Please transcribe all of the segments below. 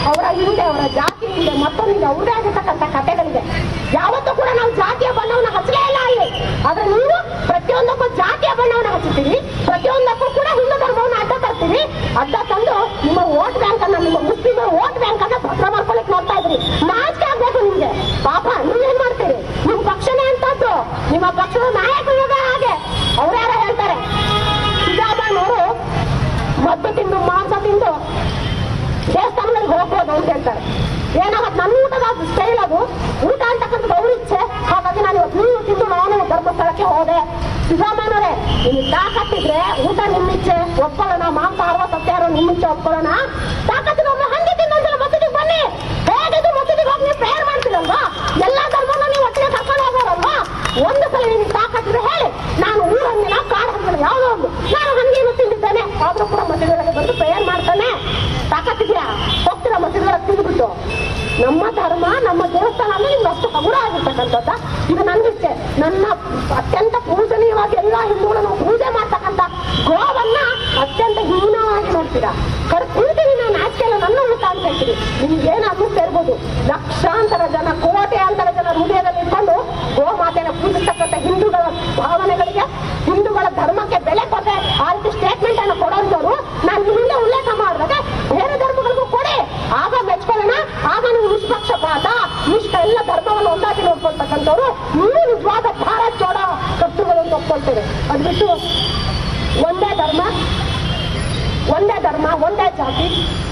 ಅವರ ಹಿಂದೆ ಅವರ ಜಾತಿ ಹಿಂದೆ ಮತ್ತೊಂದಿದೆ ಅವ್ರದೇ ಆಗಿರ್ತಕ್ಕಂಥ ಕಥೆಗಳಿದೆ ಯಾವತ್ತೂ ಕೂಡ ನಾವು ಜಾತಿಯ ಬಣ್ಣವನ್ನು ಹಚ್ಚಲೇ ಇಲ್ಲ ಅಲ್ಲಿ ಆದ್ರೆ ನೀವು ಪ್ರತಿಯೊಂದಕ್ಕೂ ಜಾತಿಯ ಬಣ್ಣವನ್ನು ಹಚ್ಚುತ್ತೀರಿ ಪ್ರತಿಯೊಂದಕ್ಕೂ ಕೂಡ ಹಿಂದೂ ಧರ್ಮವನ್ನು ಅಡ್ಡ ತರ್ತೀರಿ ಅಡ್ಡ ತಂದು ನಿಮ್ಮ ವೋಟ್ ಬ್ಯಾಂಕ್ ಅನ್ನ ನಿಮ್ಮ ಮುಸ್ಲಿಮರ ವೋಟ್ ಬ್ಯಾಂಕ್ ಅನ್ನ ಭದ್ರ ಮಾಡ್ಕೊಳಕ್ ನೋಡ್ತಾ ಇದ್ರಿ ನಾಚಿಕೆ ಆಗ್ಬೇಕು ನಿಮ್ಗೆ ಪಾಪ ನೀವೇನ್ ಮಾಡ್ತೀರಿ ನಿಮ್ ಪಕ್ಷನೇ ಅಂತದ್ದು ನಿಮ್ಮ ಪಕ್ಷದ ನಾಯಕರು ಹಾಗೆ ಅವ್ರ್ಯಾರ ಹೇಳ್ತಾರೆ ಸಿದ್ದರಾಮಯ್ಯನವರು ಮದ್ದು ತಿಂದು ಮಾಂಸ ತಿಂದು ದೇವಸ್ಥಾನಗಳಿಗೆ ಹೋಗ್ಬೋದು ಅಂತ ಹೇಳ್ತಾರೆ ಏನಾಗತ್ತೆ ನನ್ನ ಊಟದ ಸ್ಟೈಲ್ ಅದು ಊಟ ಅಂತಕ್ಕಂಥದ್ದು ಅವ್ರ ಇಚ್ಛೆ ಹಾಗಾಗಿ ನಾನು ಇವತ್ತು ನೀವು ತಿಂದು ನಾನು ಧರ್ಮಸ್ಥಳಕ್ಕೆ ಹೋದೆ ಸಿದ್ದರಾಮಯ್ಯನವರೇ ನಿಮಗೆ ತಾಕತ್ತಿದ್ರೆ ಊಟ ನಿಮ್ಮ ಇಚ್ಛೆ ಒಪ್ಕೊಳ್ಳೋಣ ಮಾಂಸಾಹಾರ ಸತ್ಯಾಹಾರ ನಿಮ್ಮ ಇಚ್ಛೆ ಒಪ್ಕೊಳ್ಳೋಣ ತಾಕತ್ತಿದ್ರೆ ಒಮ್ಮೆ ಹಂಗೆ ತಿನ್ನೊಂದ್ಸಲ ಮಸೀದಿಗೆ ಬನ್ನಿ ಹೇಗಿದ್ರು ಮಸೀದಿಗೆ ಹೋಗಿ ನೀವು ಪ್ರೇಯರ್ ಮಾಡ್ತೀರಲ್ವಾ ಎಲ್ಲಾ ಧರ್ಮನ ನೀವು ಒಟ್ಟಿಗೆ ಕರ್ಕೊಂಡು ಹೋಗೋರಲ್ವಾ ಒಂದು ಸಲ ನಿಮ್ಗೆ ತಾಕತ್ತಿದ್ರೆ ಹೇಳಿ ನಾನು ಊರಂದಿನ ಕಾಡು ಹಂಗಿನ ಯಾವುದೋ ಒಂದು ನಾನು ಹಂಗೇನು ತಿಂದಿದ್ದೇನೆ ಆದ್ರೂ ಕೂಡ ಮಸೀದಿಗಳಿಗೆ ಬಂದು ಪ್ರೇಯರ್ ಮಾಡ್ತಾನೆ ತಾಕತ್ತಿದ್ಯಾ ಹೋಗ್ತೀರಾ ಮಸೀದಿಗಳಿಗೆ ತಿಂದ್ಬಿಟ್ಟು ನಮ್ಮ ಧರ್ಮ ನಮ್ಮ ದೇವಸ್ಥಾನ ಅಂದ್ರೆ ನಿಮ್ಗೆ ಅಷ್ಟು ಹಗುರ ಆಗಿರ್ತಕ್ಕಂಥದ್ದ ಇದು ನನ್ಗಿಷ್ಟೇ ನನ್ನ ಅತ್ಯಂತ ಪೂಜನೀಯವಾಗಿ ಎಲ್ಲಾ ಹಿಂದೂಗಳು ನಾವು ಪೂಜೆ ಮಾಡ್ತಕ್ಕಂಥ ಗೋವನ್ನ ಅತ್ಯಂತ ಹೀನವಾಗಿ ನೋಡ್ತೀರಾ ಕರ್ ತಿಂತೀನಿ ನಾನು ನಾಚಿಕೆಲ್ಲ ನನ್ನ ಊಟ ಅಂತ ಹೇಳ್ತೀರಿ ನಿಮ್ಗೆ ಏನು ಅನ್ನಿಸ್ತಾ ಇರ್ಬೋದು ಲಕ್ಷಾಂತರ ಜನ ಕೋಟ್ಯಾಂತರ ಜನ ಹೃದಯದಲ್ಲಿ ಇಟ್ಕೊಂಡು ಗೋಮಾತೆನ ಪೂಜಿಸ್ತಕ್ಕಂಥ ಹಿಂದೂಗಳ ಭಾವನೆಗಳಿಗೆ ಹಿಂದೂಗಳ ಧರ್ಮಕ್ಕೆ ಬೆಲೆ ಕೊಟ್ಟೆ ಆ ರೀತಿ ಸ್ಟೇಟ್ಮೆಂಟ್ ಅನ್ನು ಕೊಡೋಂಥವ್ರು ನಾನು ಹಿಂದೆ ಉಲ್ಲೇಖ ಮಾಡಿದಾಗ ಬೇರೆ ಧರ್ಮಗಳಿಗೂ ಕೊಡಿ ಆಗ ಮೆಚ್ಕೊಳ್ಳೋಣ ಆಗ ನೀವು ನಿಷ್ಪಕ್ಷಪಾತ ಇಷ್ಟ ಎಲ್ಲ ಧರ್ಮವನ್ನು ಒಂದಾಗಿ ನೋಡ್ಕೊಳ್ತಕ್ಕಂಥವ್ರು ನೀವು ನಿಜವಾದ ಭಾರತ್ ಜೋಡೋ ಕರ್ತೃಗಳು ಅಂತ ಒಪ್ಕೊಳ್ತೇವೆ ಅದು ಬಿಟ್ಟು ಒಂದೇ ಧರ್ಮ ಒಂದೇ ಧರ್ಮ ಒಂದೇ ಜಾತಿ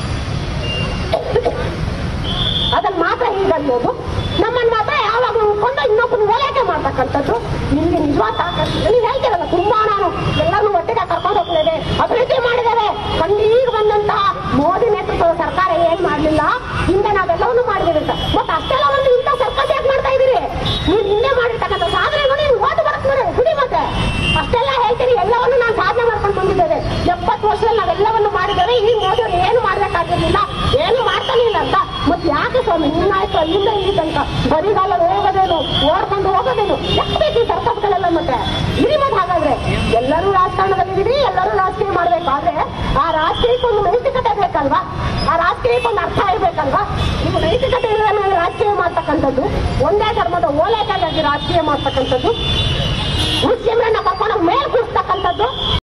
ಅದನ್ನ ಮಾತ್ರ ಹೀಗನ್ನೋದು ನಮ್ಮನ್ನ ಮಾತ್ರ ಯಾವಾಗ ಉಳ್ಕೊಂಡು ಇನ್ನೊಬ್ಬನ ಓಲೈಕೆ ಮಾಡ್ತಕ್ಕಂಥದ್ದು ನಿಮ್ಗೆ ನಿಜವಾದ ತಾಕತ್ತು ನೀವು ಹೇಳ್ತೀರಲ್ಲ ತುಂಬಾ ನಾನು ಎಲ್ಲರೂ ಒಟ್ಟಿಗೆ ಕರ್ಕೊಂಡು ಹೋಗ್ತೇವೆ ಅಭಿವೃದ್ಧಿ ಮಾಡಿದ್ದೇವೆ ಕಣ್ಣೀರು ಬಂದಂತಹ ಮೋದಿ ನೇತೃತ್ವದ ಸರ್ಕಾರ ಏನ್ ಮಾಡ್ಲಿಲ್ಲ ಹಿಂದೆ ನಾವೆಲ್ಲವನ್ನೂ ಮಾಡಿದ್ದೇವೆ ಅಂತ ಮತ್ತೆ ಅಷ್ಟೆಲ್ಲ ಒಂದು ಇಂಥ ಸರ್ಕಸ್ ಯಾಕೆ ಮಾಡ್ತಾ ಇದೀರಿ ನೀವು ಹಿಂದೆ ಮಾಡಿರ್ತಕ್ಕಂಥ ಸಾಧನೆ ನೋಡಿ ನೀವು ಓದು ಬರುತ್ತೆ ನೋಡಿ ಬಿಡಿ ಮತ್ತೆ ಅಷ್ಟೆಲ್ಲ ಹೇಳ್ತೀರಿ ಎಲ್ಲವನ್ನು ನಾನು ಸಾಧನೆ ಮಾಡ್ಕೊಂಡು ಬಂದಿದ್ದೇವೆ ಎಪ್ಪತ್ತು ವರ್ಷದಲ್ಲಿ ನಾವೆಲ್ಲವನ್ನು ಮಾಡಿದ್ದೇವೆ ಈ ಮೋದಿ ಅವರು ಏನು ಮಾಡ್ಬೇಕಾಗಿರ್ಲಿಲ್ಲ ಏನು ಮಾಡ್ತಾನೆ ಇಲ್ಲ ಅಂತ ಮತ್ತೆ ಯಾಕೆ ಸ್ವಾಮಿ ನಿನ್ನಾಯ್ತು ಅಲ್ಲಿಂದ ಇಲ್ಲಿ ತನಕ ಬರಿಗಾಲ ಹೋಗೋದೇನು ಓಡ್ಕೊಂಡು ಹೋಗೋದೇನು ಯಾಕೆ ಬೇಕು ಈ ಸರ್ಕಸ್ಗಳೆಲ್ಲ ಮತ್ತೆ ಇರಿ ಮತ್ತೆ ಹಾಗಾದ್ರೆ ಎಲ್ಲರೂ ರಾಜಕಾರಣದಲ್ಲಿದ್ದೀರಿ ಎಲ್ಲರೂ ರಾಜಕೀಯ ಮಾಡ್ಬೇಕಾದ್ರೆ ಆ ರಾಜಕೀಯಕ್ಕೆ ಒಂದು ನೈತಿಕತೆ ಬೇಕಲ್ವಾ ಆ ರಾಜಕೀಯಕ್ಕೆ ಒಂದು ಅರ್ಥ ಇರ್ಬೇಕಲ್ವಾ ನೀವು ನೈತಿಕತೆ ಇಲ್ಲದ ಮೇಲೆ ರಾಜಕೀಯ ಮಾಡ್ತಕ್ಕಂಥದ್ದು ಒಂದೇ ಧರ್ಮದ ಓಲೈಕೆಗಾಗಿ ರಾಜಕೀಯ ಮಾಡ್ತಕ್ಕಂಥದ್ದು ಮುಸ್ಲಿಮರನ್ನ ಕರ್ಕೊಂಡು ಮೇಲ್ ಕೂರಿಸ್ತಕ್ಕಂಥದ್ದು